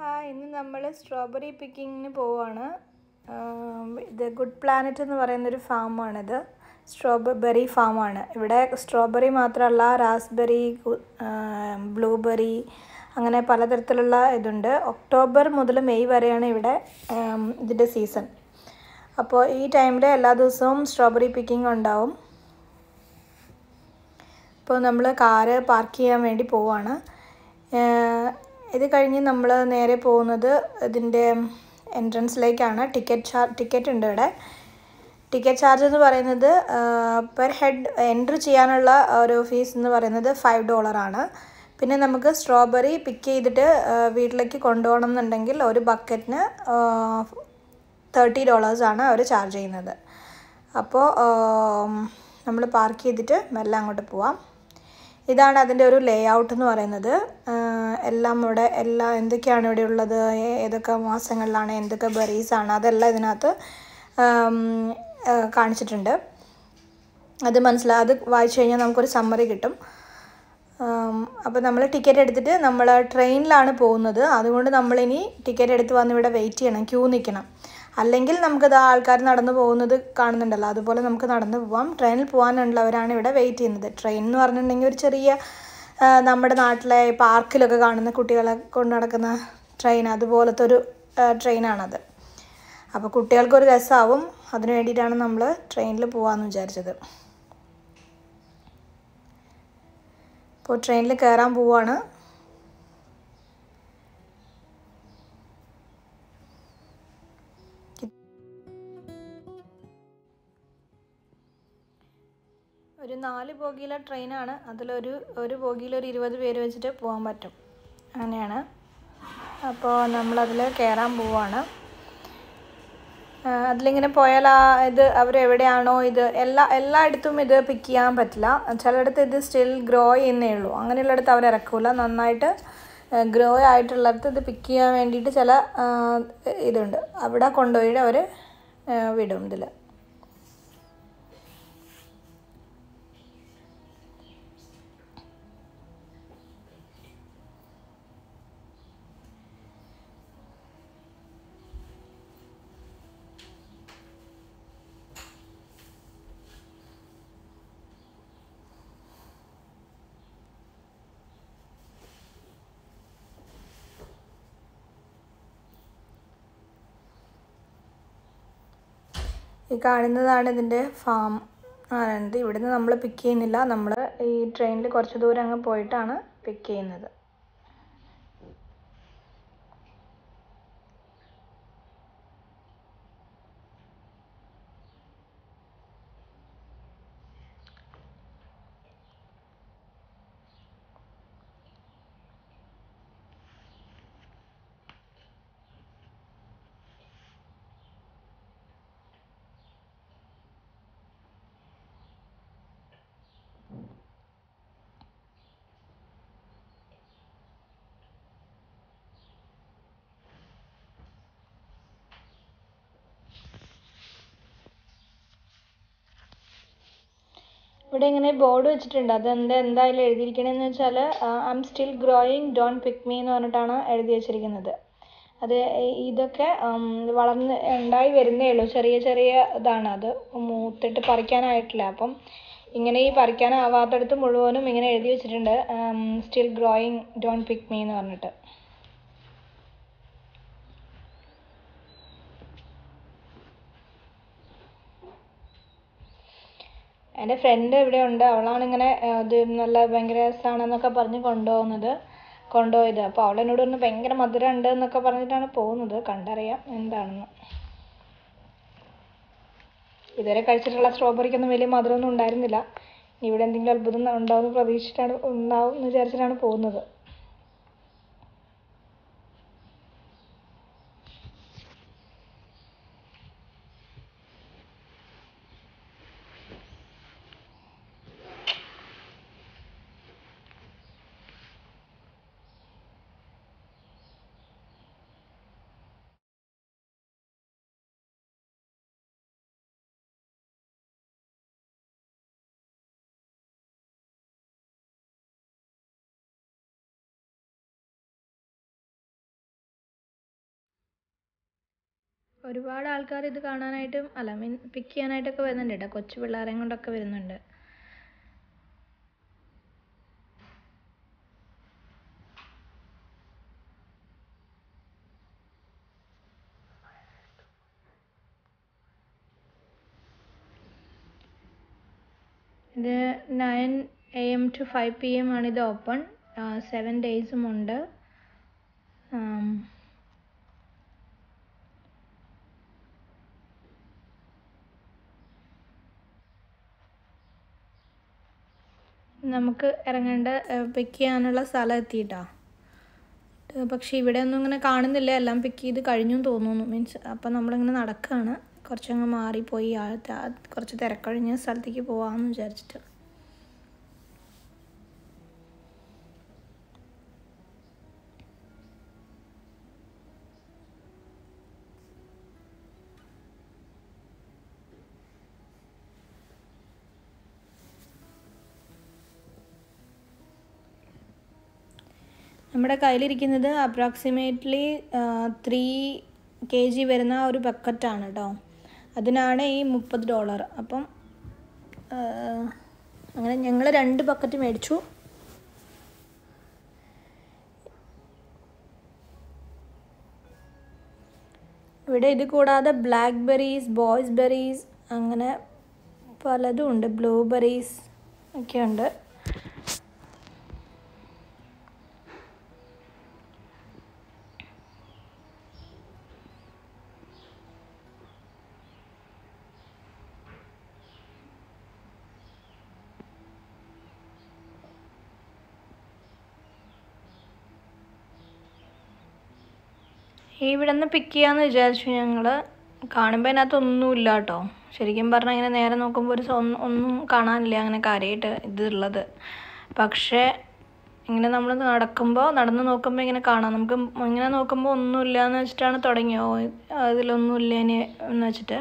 ആ ഇന്ന് നമ്മൾ സ്ട്രോബെറി പിക്കിങ്ങിന് പോവാണ് ആം, ഇത് ഗുഡ് പ്ലാനറ്റ് എന്ന് പറയുന്നൊരു ഫാമാണിത് സ്ട്രോബെറി ഫാമാണ് ഇവിടെ സ്ട്രോബെറി മാത്രമല്ല റാസ്ബെറി ബ്ലൂബെറി അങ്ങനെ പലതരത്തിലുള്ള ഇതുണ്ട് ഒക്ടോബർ മുതൽ മെയ് വരെയാണ് ഇവിടെ ആം, ഇതിൻ്റെ സീസൺ അപ്പോൾ ഈ ടൈമിൽ എല്ലാ ദിവസവും സ്ട്രോബെറി പിക്കിംഗ് ഉണ്ടാവും ഇപ്പോൾ നമ്മൾ കാറ് പാർക്ക് ചെയ്യാൻ വേണ്ടി പോവാണ് ഏഹ് ഇത് കഴിഞ്ഞ് നമ്മൾ നേരെ പോകുന്നത് ഇതിൻ്റെ എൻട്രൻസിലേക്കാണ് ടിക്കറ്റ് ചാർ ടിക്കറ്റ് ഉണ്ട് ഇവിടെ ടിക്കറ്റ് ചാർജ് എന്ന് പറയുന്നത് പെർ ഹെഡ് എൻട്രി ചെയ്യാനുള്ള ഒരു ഫീസ് എന്ന് പറയുന്നത് ഫൈവ് ഡോളറാണ് പിന്നെ നമുക്ക് സ്ട്രോബെറി പിക്ക് ചെയ്തിട്ട് ആ, വീട്ടിലേക്ക് കൊണ്ടുപോകണം എന്നുണ്ടെങ്കിൽ ഒരു ബക്കറ്റിന് തേർട്ടി ഡോളേഴ്സാണ് അവർ ചാർജ് ചെയ്യുന്നത് അപ്പോൾ നമ്മൾ പാർക്ക് ചെയ്തിട്ട് മെല്ലെ അങ്ങോട്ട് പോവാം ഇതാണ് അതിൻ്റെ ഒരു ലേ ഔട്ട് എന്ന് പറയുന്നത് ആഹ് എല്ലാം ഇവിടെ എല്ലാ എന്തൊക്കെയാണ് ഇവിടെ ഉള്ളത് ഏ- ഏതൊക്കെ മാസങ്ങളിലാണ് എന്തൊക്കെ ബെറീസ് ആണ് അതെല്ലാം ഇതിനകത്ത് ആം, ആഹ് കാണിച്ചിട്ടുണ്ട് അത് മനസ്സിലാ അത് വായിച്ചു കഴിഞ്ഞാൽ നമുക്കൊരു സമ്മറി കിട്ടും അപ്പോൾ നമ്മൾ ടിക്കറ്റ് എടുത്തിട്ട് നമ്മൾ ട്രെയിനിലാണ് പോകുന്നത് അതുകൊണ്ട് നമ്മളിനി ടിക്കറ്റ് എടുത്ത് വന്ന് ഇവിടെ വെയിറ്റ് ചെയ്യണം ക്യൂ നിൽക്കണം അല്ലെങ്കിൽ നമുക്കത് ആൾക്കാർ നടന്നു പോകുന്നത് കാണുന്നുണ്ടല്ലോ അതുപോലെ നമുക്ക് നടന്നു പോവാം ട്രെയിനിൽ പോകാനുള്ളവരാണ് ഇവിടെ വെയിറ്റ് ചെയ്യുന്നത് ട്രെയിൻ എന്ന് പറഞ്ഞിട്ടുണ്ടെങ്കിൽ ഒരു ചെറിയ ആ, നമ്മുടെ നാട്ടിലെ പാർക്കിലൊക്കെ കാണുന്ന കുട്ടികളെ കൊണ്ട് നടക്കുന്ന ട്രെയിൻ അതുപോലത്തെ ഒരു ആ, ട്രെയിനാണത് അപ്പോൾ കുട്ടികൾക്കൊരു രസമാവും അതിന് വേണ്ടിയിട്ടാണ് നമ്മൾ ട്രെയിനിൽ പോകാമെന്ന് വിചാരിച്ചത് ഇപ്പോൾ ട്രെയിനിൽ കയറാൻ പോവാണ് ഒരു നാല് ബോഗിയിലെ ട്രെയിനാണ് അതിലൊരു ഒരു ബോഗിയിൽ ഒരു ഇരുപത് പേര് വെച്ചിട്ട് പോകാൻ പറ്റും അങ്ങനെയാണ് അപ്പോൾ നമ്മളതിൽ കയറാൻ പോവാണ് ആ, അതിലിങ്ങനെ പോയാൽ ആ ഇത് അവരെവിടെയാണോ ഇത് എല്ലാ എല്ലായിടത്തും ഇത് പിക്ക് ചെയ്യാൻ പറ്റില്ല ചിലയിടത്ത് ഇത് സ്റ്റിൽ ഗ്രോ ചെയ്യുന്നേ ഉള്ളൂ അങ്ങനെയുള്ളിടത്ത് അവർ ഇറക്കില്ല നന്നായിട്ട് ഗ്രോ ആയിട്ടുള്ളിടത്ത് ഇത് പിക്ക് ചെയ്യാൻ വേണ്ടിയിട്ട് ചില ആ, ഇതുണ്ട് അവിടെ കൊണ്ടുപോയിട്ട് അവർ വിടും ഇതിൽ ഈ കാണുന്നതാണ് ഇതിൻ്റെ ഫാം ആണത് ഇവിടുന്ന് നമ്മൾ പിക്ക് ചെയ്യുന്നില്ല നമ്മൾ ഈ ട്രെയിനിൽ കുറച്ച് ദൂരം അങ്ങ് പോയിട്ടാണ് പിക്ക് ചെയ്യുന്നത് ഇവിടെ ഇങ്ങനെ ബോർഡ് വെച്ചിട്ടുണ്ട് അത് എന്താ എന്തായാലും എഴുതിയിരിക്കണമെന്ന് വെച്ചാൽ I am still growing don't pick me എന്ന് പറഞ്ഞിട്ടാണ് എഴുതി വെച്ചിരിക്കുന്നത് അത് ഈ- ഇതൊക്കെ ഉം, വളർന്ന് ഉണ്ടായി വരുന്നേ ഉള്ളൂ ചെറിയ ചെറിയ ഇതാണ് അത് മൂത്തിട്ട് പറിക്കാനായിട്ടില്ല അപ്പം ഇങ്ങനെ ഈ പറിക്കാനാവാത്തടത്ത് മുഴുവനും ഇങ്ങനെ എഴുതി വെച്ചിട്ടുണ്ട് still growing don't pick me എന്ന് പറഞ്ഞിട്ട് എൻ്റെ ഫ്രണ്ട് ഇവിടെ ഉണ്ട് അവളാണ് ഇങ്ങനെ ആ, ഇത് നല്ല ഭയങ്കര രസമാണെന്നൊക്കെ പറഞ്ഞ് കൊണ്ടുപോകുന്നത് കൊണ്ടുപോയത് അപ്പോൾ അവൾ എന്നോട് പറഞ്ഞു ഭയങ്കര മധുരം ഉണ്ട് എന്നൊക്കെ പറഞ്ഞിട്ടാണ് പോകുന്നത് കണ്ടറിയാം എന്താണെന്ന് ഇതുവരെ കഴിച്ചിട്ടുള്ള സ്ട്രോബെറിക്കൊന്നും വലിയ മധുരമൊന്നും ഉണ്ടായിരുന്നില്ല ഇവിടെ എന്തെങ്കിലും അത്ഭുതം ഉണ്ടാവുമെന്ന് പ്രതീക്ഷിച്ചിട്ടാണ് ഉണ്ടാവും എന്ന് വിചാരിച്ചിട്ടാണ് പോകുന്നത് ഒരുപാട് ആൾക്കാർ ഇത് കാണാനായിട്ടും അല്ല മീൻ പിക്ക് ചെയ്യാനായിട്ടൊക്കെ വരുന്നുണ്ട് കേട്ടോ കൊച്ചു പിള്ളേരെയും കൊണ്ടൊക്കെ വരുന്നുണ്ട് ഇത് nine A M two five P M ആണ് ഇത് ഓപ്പൺ സെവൻ ഡേയ്സും ഉണ്ട് ആം, നമുക്ക് ഇറങ്ങേണ്ട പിക്ക് ചെയ്യാനുള്ള സ്ഥലം എത്തിയിട്ടാ പക്ഷേ ഇവിടെ ഒന്നും ഇങ്ങനെ കാണുന്നില്ല എല്ലാം പിക്ക് ചെയ്ത് കഴിഞ്ഞു എന്ന് തോന്നുന്നു മീൻസ് അപ്പം നമ്മളിങ്ങനെ നടക്കുകയാണ് കുറച്ചങ്ങ് മാറിപ്പോയി ആ ത- കുറച്ച് തിരക്കഴിഞ്ഞ സ്ഥലത്തേക്ക് പോകാമെന്ന് വിചാരിച്ചിട്ട് നമ്മുടെ കയ്യിലിരിക്കുന്നത് അപ്രോക്സിമേറ്റ്ലി ത്രീ കെ ജി വരുന്ന ഒരു ബക്കറ്റാണ് കേട്ടോ അതിനാണ് ഈ മുപ്പത് ഡോളർ അപ്പം ആ, അങ്ങനെ ഞങ്ങൾ രണ്ട് ബക്കറ്റ് മേടിച്ചു ഇവിടെ ഇത് കൂടാതെ ബ്ലാക്ക് ബെറീസ് ബോയ്സ് ബെറീസ് അങ്ങനെ പലതും ഉണ്ട് ബ്ലൂബെറീസ് ഒക്കെ ഉണ്ട് ഇവിടെ നിന്ന് പിക്ക് ചെയ്യാന്ന് വിചാരിച്ചു ഞങ്ങൾ കാണുമ്പോൾ അതിനകത്ത് ഒന്നുമില്ല കേട്ടോ ശരിക്കും പറഞ്ഞാൽ ഇങ്ങനെ നേരെ നോക്കുമ്പോൾ ഒരു സ- ഒന്നും ഒന്നും കാണാനില്ല അങ്ങനെ കാര്യമായിട്ട് ഇതുള്ളത് പക്ഷേ ഇങ്ങനെ നമ്മൾ നടക്കുമ്പോൾ നടന്ന് നോക്കുമ്പോൾ ഇങ്ങനെ കാണാം നമുക്ക് ഇങ്ങനെ നോക്കുമ്പോൾ ഒന്നുമില്ല എന്ന് വെച്ചിട്ടാണ് തുടങ്ങിയോ അതിലൊന്നുമില്ല ഇനി എന്ന് വെച്ചിട്ട്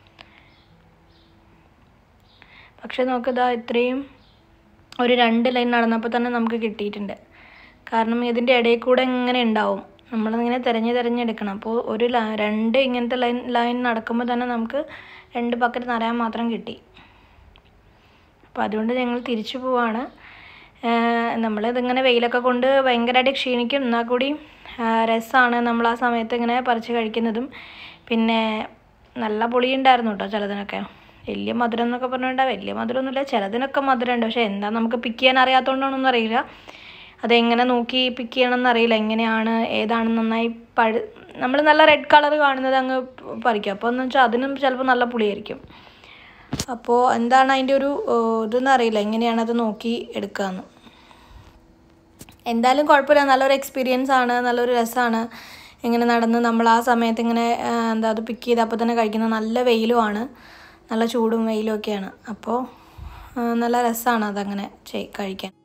പക്ഷെ നമുക്കിതാ ഇത്രയും ഒരു രണ്ട് ലൈൻ നടന്നപ്പോൾ തന്നെ നമുക്ക് കിട്ടിയിട്ടുണ്ട് കാരണം ഇതിൻ്റെ ഇടയിൽ കൂടെ ഇങ്ങനെ ഉണ്ടാവും നമ്മളിങ്ങനെ തിരഞ്ഞ് തിരഞ്ഞെടുക്കണം അപ്പോൾ ഒരു ല- രണ്ട് ഇങ്ങനത്തെ ലൈൻ ലൈൻ നടക്കുമ്പോൾ തന്നെ നമുക്ക് രണ്ട് ബക്കറ്റ് നിറയാൻ മാത്രം കിട്ടി അപ്പോൾ അതുകൊണ്ട് ഞങ്ങൾ തിരിച്ചു പോവാണ് നമ്മളിതിങ്ങനെ വെയിലൊക്കെ കൊണ്ട് ഭയങ്കരമായിട്ട് ക്ഷീണിക്കും എന്നാൽ കൂടി രസമാണ് നമ്മൾ ആ സമയത്ത് ഇങ്ങനെ പറിച്ച് കഴിക്കുന്നതും പിന്നെ നല്ല പുളിയുണ്ടായിരുന്നു കേട്ടോ ചിലതിനൊക്കെ വലിയ മധുരം എന്നൊക്കെ പറഞ്ഞിട്ടുണ്ടാ വലിയ മധുരമൊന്നുമില്ല ചിലതിനൊക്കെ മധുരമുണ്ട് പക്ഷേ എന്താ നമുക്ക് പിക്ക് ചെയ്യാൻ അറിയാത്തതുകൊണ്ടാണൊന്നും അറിയില്ല അതെങ്ങനെ നോക്കി പിക്ക് ചെയ്യണമെന്ന് അറിയില്ല എങ്ങനെയാണ് ഏതാണ് നന്നായി പഴു നമ്മൾ നല്ല റെഡ് കളർ കാണുന്നത് അങ്ങ് പറിക്കും അപ്പോൾ എന്ന് വെച്ചാൽ അതിനും ചിലപ്പോൾ നല്ല പുളിയായിരിക്കും അപ്പോൾ എന്താണ് അതിൻ്റെ ഒരു ഏഹ്, ഇതെന്ന് അറിയില്ല എങ്ങനെയാണ് അത് നോക്കി എടുക്കാമെന്ന് എന്തായാലും കുഴപ്പമില്ല നല്ലൊരു എക്സ്പീരിയൻസ് ആണ് നല്ലൊരു രസമാണ് ഇങ്ങനെ നടന്ന് നമ്മൾ ആ സമയത്ത് ഇങ്ങനെ ആ, എന്താ അത് പിക്ക് ചെയ്ത് അപ്പോൾ തന്നെ കഴിക്കുന്ന നല്ല വെയിലുമാണ് നല്ല ചൂടും വെയിലും ഒക്കെയാണ് അപ്പോൾ ആ, നല്ല രസമാണ് അതങ്ങനെ ചെയ് കഴിക്കാൻ